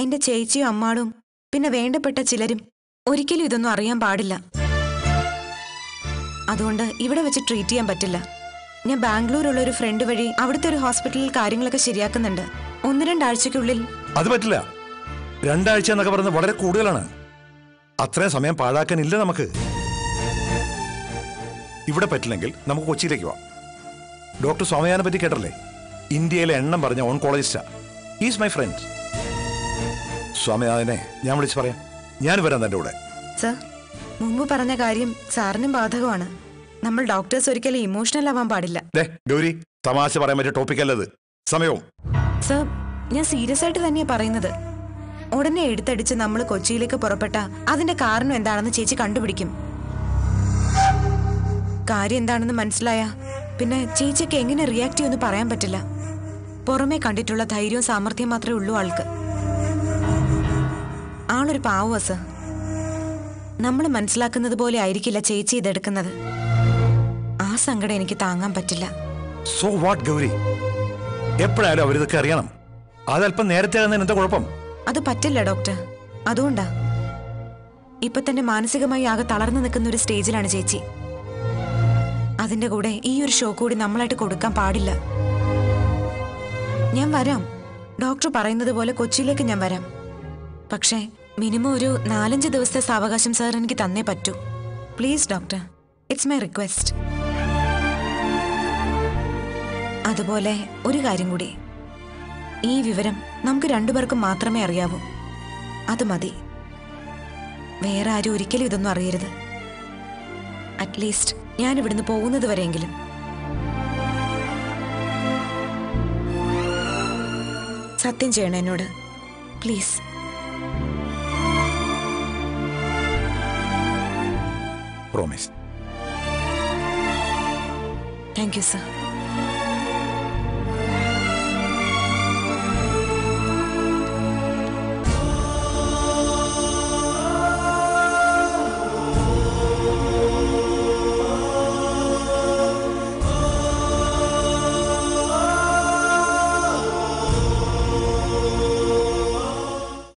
എന്റെ ചേച്ചിയും അമ്മാളും പിന്നെ വേണ്ടപ്പെട്ട ചിലരും ഒരിക്കലും ഇതൊന്നും അറിയാൻ പാടില്ല അതുകൊണ്ട് ഇവിടെ വെച്ച് ട്രീറ്റ് ചെയ്യാൻ പറ്റില്ല ഞാൻ ബാംഗ്ലൂരുള്ള ഒരു ഫ്രണ്ട് വഴി അവിടുത്തെ ഒരു ഹോസ്പിറ്റലിൽ കാര്യങ്ങളൊക്കെ ശരിയാക്കുന്നുണ്ട് ഒന്ന് രണ്ടാഴ്ചക്കുള്ളിൽ അത് പറ്റില്ല രണ്ടാഴ്ച എന്നൊക്കെ പറയുന്നത് വളരെ കൂടുതലാണ് അത്രയും സമയം പാഴാക്കാനില്ല നമുക്ക് ഇവിടെ പറ്റില്ലെങ്കിൽ നമുക്ക് കൊച്ചിയിലേക്ക് പോവാം ഡോക്ടർ സ്വാമിയാനെ പറ്റി കേട്ടല്ലേ ഇന്ത്യയിലെ എണ്ണം പറഞ്ഞ ഓൺകോളജിസ്റ്റാ ഈസ് മൈ ഫ്രണ്ട് സ്വാമിനാഥനെ ഞാൻ വിളിച്ച് പറയാം ഞാൻ വരാം തൻ്റെ കൂടെ സർ മുമ്പ് പറഞ്ഞ കാര്യം സാറിനും ബാധകമാണ് നമ്മൾ ഡോക്ടേഴ്സ് ഒരിക്കലും ഇമോഷണൽ ആവാൻ പാടില്ല ദേ ഗൗരി തമാശ പറയാൻ പറ്റിയ ടോപ്പിക് അല്ലത് സമയവും സർ ഞാൻ സീരിയസ് ആയിട്ട് തന്നെയാ പറയുന്നത് ഉടനെ എടുത്തടിച്ച് നമ്മൾ കൊച്ചിയിലേക്ക് പുറപ്പെട്ട അതിന്റെ കാരണം എന്താണെന്ന് ചേച്ചി കണ്ടുപിടിക്കും കാര്യം എന്താണെന്ന് മനസ്സിലായ പിന്നെ ചേച്ചിക്ക് എങ്ങനെ റിയാക്ട് ചെയ്യുമെന്ന് പറയാൻ പറ്റില്ല പുറമേ കണ്ടിട്ടുള്ള ധൈര്യവും സാമർഥ്യം മാത്രമേ ഉള്ളൂ ആൾക്ക് ആളൊരു പാവ സർ നമ്മൾ മനസ്സിലാക്കുന്നത് പോലെ ആയിരിക്കില്ല ചേച്ചി ഇതെടുക്കുന്നത് ആ സങ്കടം എനിക്ക് താങ്ങാൻ പറ്റില്ല സോ വാട്ട് ഗൗരി എപ്പോഴായാലും അവരിതൊക്കെ അറിയണം അതല്പം നേരത്തെ ആകുന്നതിന് എന്താ കുഴപ്പം അത് പറ്റില്ല ഡോക്ടർ അതുകൊണ്ടാ ഇപ്പൊ തന്നെ മാനസികമായി ആകെ തളർന്നു നിൽക്കുന്ന ഒരു സ്റ്റേജിലാണ് ചേച്ചി അതിന്റെ കൂടെ ഈ ഒരു ഷോ കൂടി നമ്മളായിട്ട് കൊടുക്കാൻ പാടില്ല ഞാൻ വരാം ഡോക്ടർ പറയുന്നത് പോലെ കൊച്ചിയിലേക്ക് ഞാൻ വരാം പക്ഷേ മിനിമം ഒരു നാലഞ്ച് ദിവസത്തെ സാവകാശം സാർ എനിക്ക് തന്നേ പറ്റൂ please doctor it's my request അതുപോലെ ഒരു കാര്യം കൂടി ഈ വിവരം നമുക്ക് രണ്ടുപേർക്കും മാത്രമേ അറിയാവൂ അത് മതി വേറെ ആരും ഒരിക്കലും ഇതൊന്നും അറിയരുത് അറ്റ്ലീസ്റ്റ് ഞാൻ ഇവിടുന്ന് പോകുന്നത് വരെയെങ്കിലും സത്യം ചെയ്യണം എന്നോട് please promise thank you sir